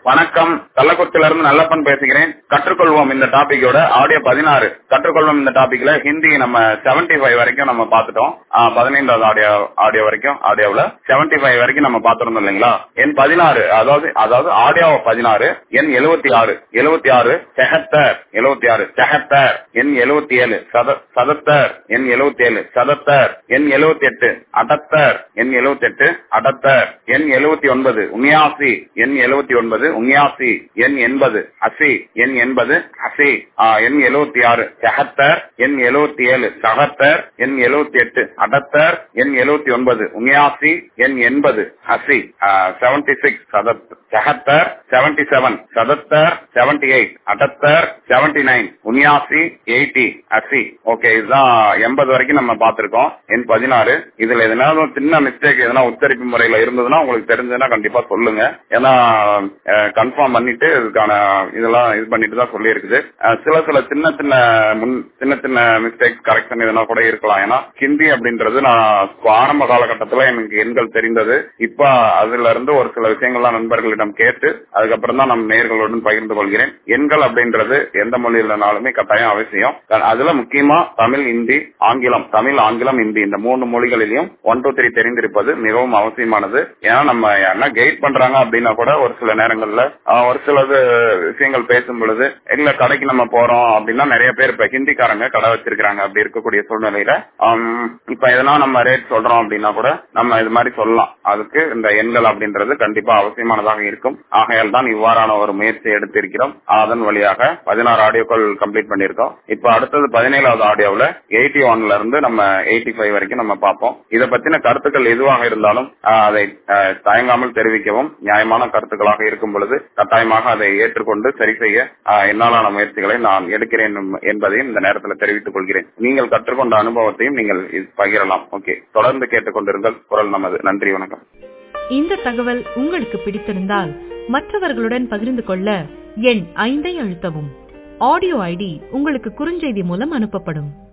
வணக்கம் கள்ளக்குறிச்சியில இருந்து நல்லப்பன் பேசுகிறேன் கற்றுக்கொள்வோம் இந்த டாபிக்கோட ஆடியோ பதினாறு கற்றுக்கொள்வோம் இந்த டாபிக்ல ஹிந்தி நம்ம செவன்டி ஃபைவ் வரைக்கும் நம்ம பார்த்துட்டோம் ஆஹ் பதினைந்தாவது ஆடியோ ஆடியோ வரைக்கும் ஆடியோவில் செவன்டி ஃபைவ் வரைக்கும் நம்ம பார்த்திருந்தோம் இல்லைங்களா எண் பதினாறு அதாவது அதாவது ஆடியோ பதினாறு எண் எழுபத்தி ஆறு எழுபத்தி ஆறு செஹத்தர் எழுபத்தி ஆறு செஹத்தர் எண் எழுபத்தி ஏழு சத சதத்தர் எண் எழுபத்தி ஏழு சதத்தர் எண் எழுபத்தி எட்டு அடத்தர் எண் எழுபத்தி எட்டு அடத்தர் எண் எழுபத்தி ஒன்பது உன்யாசி எண் எழுபத்தி ஒன்பது உன்யாசி எண் எண்பது அசி எண் எண்பது அசி ஆஹ், எண் எழுபத்தி ஆறு செஹத்தர் எண் எழுபத்தி ஏழு சகத்தர் எண் எழுபத்தி எட்டு அடத்தர் எண் எழுபத்தி ஒன்பது உன்யாசி எண் எண்பது அசி செவன்டி சிக்ஸ் சதத் செஹத்தர் செவன்டி செவன் சதத்தர் செவன்டி எயிட் அடத்தர் செவன்டி நைன் உன்யாசி எயிட்டி அசி ஓகே இதுதான் எண்பது வரைக்கும் நம்ம பார்த்திருக்கோம் எண் பதினாறு இதுல எதனாலும் சின்ன மிஸ்டேக் எதனா உச்சரிப்பு முறையில இருந்ததுன்னா உங்களுக்கு தெரிஞ்சதுன்னா கண்டிப்பா சொல்லுங்க ஏன்னா கன்ஃபார்ம் பண்ணிட்டு இதுக்கான இதெல்லாம் இது பண்ணிட்டு தான் சொல்லி இருக்குது சில சில சின்ன சின்ன முன் சின்ன சின்ன மிஸ்டேக் கரெக்ஷன் எதனா கூட இருக்கலாம் ஏன்னா ஹிந்தி அப்படின்றது நான் ஆரம்ப காலகட்டத்துல எனக்கு எண்கள் தெரிந்தது இப்ப அதுல இருந்து ஒரு சில விஷயங்கள்லாம் நண்பர்களிடம் கேட்டு அதுக்கப்புறம் தான் நம் நேர்களுடன் பகிர்ந்து கொள்கிறேன் எண்கள் அப்படின்றது எந்த மொழியிலனாலுமே கட்டாயம் அவசியம் அதுல முக்கியமா தமிழ் இந்தி ஆங்கிலம் தமிழ் ஆங்கிலம் இந்தி இந்த மூணு மொழிகளிலும் ஒன் டூ த்ரீ தெரிந்திருப்பது மிகவும் அவசியமானது ஏன்னா நம்ம யாருன்னா கைட் பண்றாங்க அப்படின்னா கூட ஒரு சில நேரங்கள்ல ஆஹ், ஒரு சில விஷயங்கள் பேசும் பொழுது இல்ல கடைக்கு நம்ம போறோம் அப்படின்னா நிறைய பேர் இப்ப ஹிந்திக்காரங்க கடை வச்சிருக்காங்க அப்படி இருக்கக்கூடிய சூழ்நிலையில ஆம், இப்ப எதனா நம்ம ரேட் சொல்றோம் அப்படின்னா கூட நம்ம இது மாதிரி சொல்லலாம் அதுக்கு இந்த எண்கள் அப்படின்றது கண்டிப்பா அவசியமானதாக இருக்கும் ஆகையால் தான் இவ்வாறான ஒரு முயற்சி எடுத்திருக்கிறோம் அதன் வழியாக பதினாறு ஆடியோக்கள் கம்ப்ளீட் பண்ணியிருக்கோம் இப்ப அடுத்தது பதினேழாவது ஆடியோவில் எயிட்டி ஒன்ல இருந்து நம்ம எயிட்டி ஃபைவ் வரைக்கும் நம்ம பார்ப்போம் இதை பத்தின கருத்துக்கள் எதுவாக இருந்தாலும் ஆஹ், அதை ஆஹ், தயங்காமல் தெரிவிக்கவும் நியாயமான கருத்துக்களாக இருக்கும் பொழுது கட்டாயமாக அதை ஏற்றுக்கொண்டு சரி செய்ய ஆஹ், என்னாலான முயற்சிகளை நான் எடுக்கிறேன் என்பதையும் இந்த நேரத்தில் தெரிவித்துக் கொள்கிறேன் நீங்கள் கற்றுக்கொண்ட அனுபவத்தையும் நீங்கள் இது பகிரலாம் ஓகே தொடர்ந்து கேட்டுக்கொண்டிருங்கள் குரல் நமது நன்றி வணக்கம் இந்த தகவல் உங்களுக்கு பிடித்திருந்தால் மற்றவர்களுடன் பகிர்ந்து கொள்ள எண் ஐந்தை அழுத்தவும் ஆடியோ ஐடி உங்களுக்கு குறுஞ்செய்தி மூலம் அனுப்பப்படும்